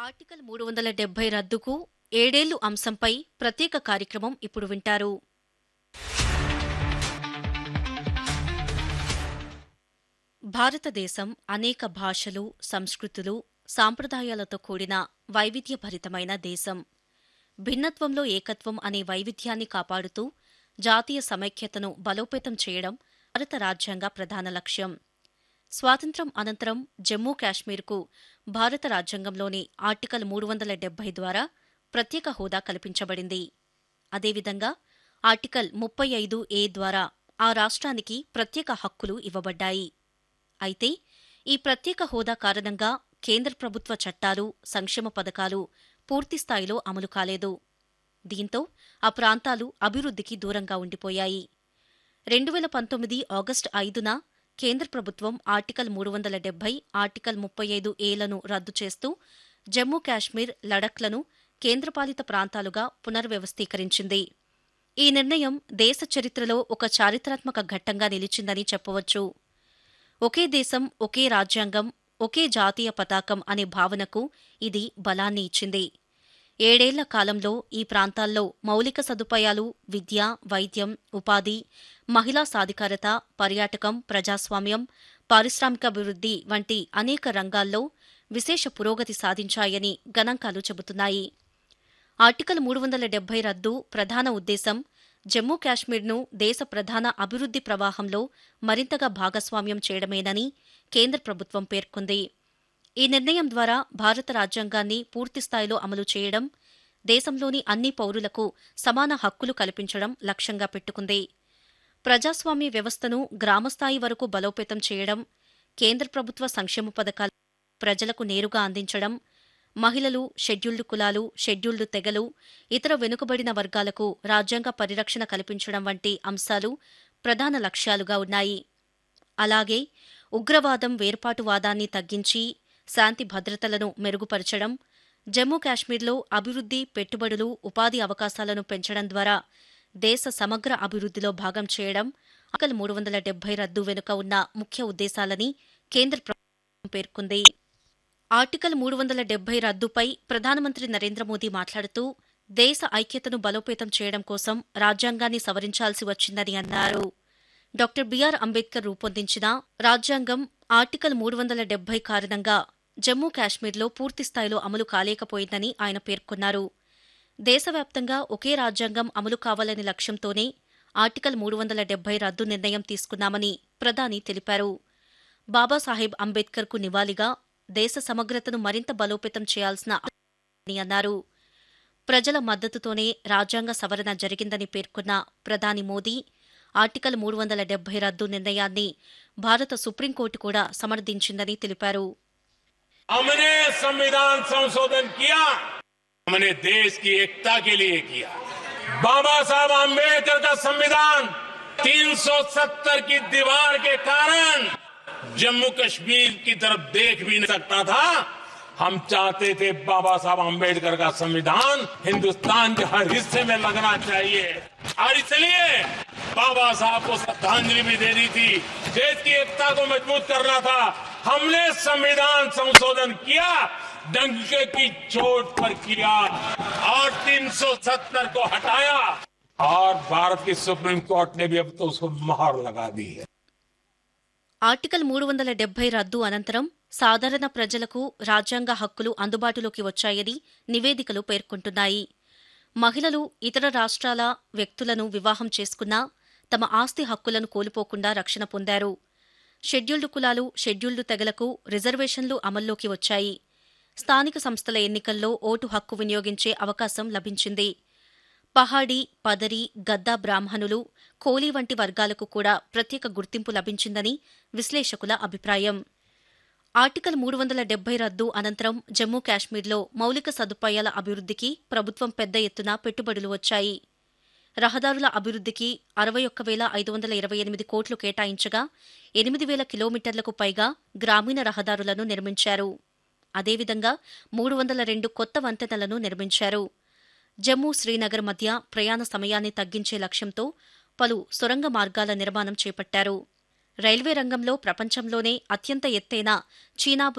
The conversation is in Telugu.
ఆర్టికల్ మూడు వందల డెబ్బై రద్దుకు ఏడేళ్లు అంశంపై ప్రత్యేక కార్యక్రమం ఇప్పుడు వింటారు భారతదేశం అనేక భాషలు సంస్కృతులు సాంప్రదాయాలతో కూడిన వైవిధ్యభరితమైన దేశం భిన్నత్వంలో ఏకత్వం అనే వైవిధ్యాన్ని కాపాడుతూ జాతీయ సమైక్యతను బలోపేతం చేయడం భారత రాజ్యాంగ ప్రధాన లక్ష్యం స్వాతంత్ర్యం అనంతరం జమ్మూ కాశ్మీర్కు భారత రాజ్యాంగంలోని ఆర్టికల్ మూడు వందల డెబ్బై ద్వారా ప్రత్యేక హోదా కల్పించబడింది అదేవిధంగా ఆర్టికల్ ముప్పై ఐదు ఏ ద్వారా ఆ రాష్ట్రానికి ప్రత్యేక హక్కులు ఇవ్వబడ్డాయి అయితే ఈ ప్రత్యేక హోదా కారణంగా కేంద్ర ప్రభుత్వ చట్టాలు సంక్షేమ పథకాలు పూర్తిస్థాయిలో అమలు కాలేదు దీంతో ఆ ప్రాంతాలు అభివృద్ధికి దూరంగా ఉండిపోయాయి రెండు వేల పంతొమ్మిది ఆగస్టు ఐదున కేంద్ర ప్రభుత్వం ఆర్టికల్ మూడు వందల డెబ్బై ఆర్టికల్ ముప్పై ఐదు ఏలను రద్దు చేస్తూ జమ్మూ కాశ్మీర్ లడఖ్లను కేంద్రపాలిత ప్రాంతాలుగా పునర్వ్యవస్థీకరించింది ఈ నిర్ణయం దేశ చరిత్రలో ఒక చారిత్రాత్మక ఘట్టంగా నిలిచిందని చెప్పవచ్చు ఒకే దేశం ఒకే రాజ్యాంగం ఒకే జాతీయ పతాకం అనే భావనకు ఇది బలాన్ని ఇచ్చింది ఏడేళ్ల కాలంలో ఈ ప్రాంతాల్లో మౌలిక సదుపాయాలు విద్య వైద్యం ఉపాధి మహిళా సాధికారత పర్యాటకం ప్రజాస్వామ్యం పారిశ్రామికాభివృద్ధి వంటి అనేక రంగాల్లో విశేష పురోగతి సాధించాయని గణాంకాలు చెబుతున్నాయి ఆర్టికల్ మూడు వందల డెబ్బై రద్దు ప్రధాన ఉద్దేశం జమ్మూ కాశ్మీర్ను దేశ ప్రధాన అభివృద్ది ప్రవాహంలో మరింతగా భాగస్వామ్యం చేయడమేనని కేంద్ర ప్రభుత్వం పేర్కొంది ఈ నిర్ణయం ద్వారా భారత రాజ్యాంగాన్ని పూర్తిస్థాయిలో అమలు చేయడం దేశంలోని అన్ని పౌరులకు సమాన హక్కులు కల్పించడం లక్ష్యంగా పెట్టుకుంది ప్రజాస్వామ్య వ్యవస్థను గ్రామస్థాయి వరకు బలోపేతం చేయడం కేంద్ర ప్రభుత్వ సంక్షేమ పథకాలు ప్రజలకు నేరుగా అందించడం మహిళలు షెడ్యూల్డ్ కులాలు షెడ్యూల్డ్ తెగలు ఇతర వెనుకబడిన వర్గాలకు రాజ్యాంగ పరిరక్షణ కల్పించడం వంటి అంశాలు ప్రధాన లక్ష్యాలుగా ఉన్నాయి అలాగే ఉగ్రవాదం వేర్పాటువాదాన్ని తగ్గించి శాంతి భద్రతలను మెరుగుపరచడం జమ్మూ కాశ్మీర్లో అభివృద్ధి పెట్టుబడులు ఉపాధి అవకాశాలను పెంచడం ద్వారా దేశ సమగ్ర అభివృద్ధిలో భాగం చేయడం ఆర్టికల్ మూడు వందల డెబ్బై రద్దు వెనుక ఉన్న ముఖ్య ఉద్దేశాలని కేంద్ర ప్రభుత్వం పేర్కొంది ఆర్టికల్ మూడు వందల డెబ్బై రద్దుపై ప్రధానమంత్రి నరేంద్ర మోదీ మాట్లాడుతూ దేశ ఐక్యతను బలోపేతం చేయడం కోసం రాజ్యాంగాన్ని సవరించాల్సి వచ్చిందని అన్నారు డాక్టర్ బిఆర్ అంబేద్కర్ రూపొందించిన రాజ్యాంగం ఆర్టికల్ మూడు వందల డెబ్బై కారణంగా జమ్మూ కాశ్మీర్లో పూర్తిస్థాయిలో అమలు కాలేకపోయిందని ఆయన పేర్కొన్నారు దేశవ్యాప్తంగా ఒకే రాజ్యాంగం అమలు కావాలనే లక్ష్యంతోనే ఆర్టికల్ మూడు వందల డెబ్బై రద్దు నిర్ణయం తీసుకున్నామని ప్రధాని తెలిపారు బాబాసాహెబ్ అంబేద్కర్కు నివాళిగా దేశ సమగ్రతను మరింత బలోపేతం చేయాల్సిన అని అన్నారు ప్రజల మద్దతుతోనే రాజ్యాంగ సవరణ జరిగిందని పేర్కొన్న ప్రధాని మోదీ ఆర్టికల్ మూడు వందల డెబ్బై రద్దు నిర్ణయాన్ని భారత సుప్రీంకోర్టు కూడా సమర్థించిందని తెలిపారు हमने संविधान संशोधन किया हमने देश की एकता के लिए किया बाबा साहब आम्बेडकर का संविधान 370 की दीवार के कारण जम्मू कश्मीर की तरफ देख भी नहीं सकता था हम चाहते थे बाबा साहब आम्बेडकर का संविधान हिंदुस्तान के हर हिस्से में लगना चाहिए और इसलिए बाबा साहब को श्रद्धांजलि भी देनी थी देश की एकता को मजबूत करना था हमने संविधान संशोधन किया डंके की चोट पर किया और 370 को हटाया और भारत की सुप्रीम कोर्ट ने भी अब तो उसको मोहर लगा दी है ఆర్టికల్ మూడు వందల డెబ్బై రద్దు అనంతరం సాధారణ ప్రజలకు రాజ్యాంగ హక్కులు అందుబాటులోకి వచ్చాయని నివేదికలు పేర్కొంటున్నాయి మహిళలు ఇతర రాష్ట్రాల వ్యక్తులను వివాహం చేసుకున్నా తమ ఆస్తి హక్కులను కోల్పోకుండా రక్షణ పొందారు షెడ్యూల్డ్ కులాలు షెడ్యూల్డ్ తెగలకు రిజర్వేషన్లు అమల్లోకి వచ్చాయి స్థానిక సంస్థల ఎన్నికల్లో ఓటు హక్కు వినియోగించే అవకాశం లభించింది పహాడీ పదరి గద్దా బ్రాహ్మణులు కోలీ వంటి వర్గాలకు కూడా ప్రత్యేక గుర్తింపు లభించిందని విశ్లేషకుల అభిప్రాయం ఆర్టికల్ మూడు వందల డెబ్బై రద్దు అనంతరం జమ్మూ కాశ్మీర్లో మౌలిక సదుపాయాల అభివృద్ధికి ప్రభుత్వం పెద్ద ఎత్తున పెట్టుబడులు వచ్చాయి రహదారుల అభివృద్ధికి అరవై ఒక్క వేల ఐదు వందల ఇరవై ఎనిమిది కోట్లు కేటాయించగా ఎనిమిది వేల కిలోమీటర్లకు పైగా గ్రామీణ రహదారులను నిర్మించారు అదేవిధంగా మూడు వందల రెండు కొత్త వంతెనలను నిర్మించారు జమ్మూ శ్రీనగర్ మధ్య ప్రయాణ సమయాన్ని తగ్గించే లక్ష్యంతో పలు సొరంగ మార్గాల నిర్మాణం చేపట్టారు రైల్వే రంగంలో ప్రపంచంలోనే అత్యంత ఎత్తైన చీనా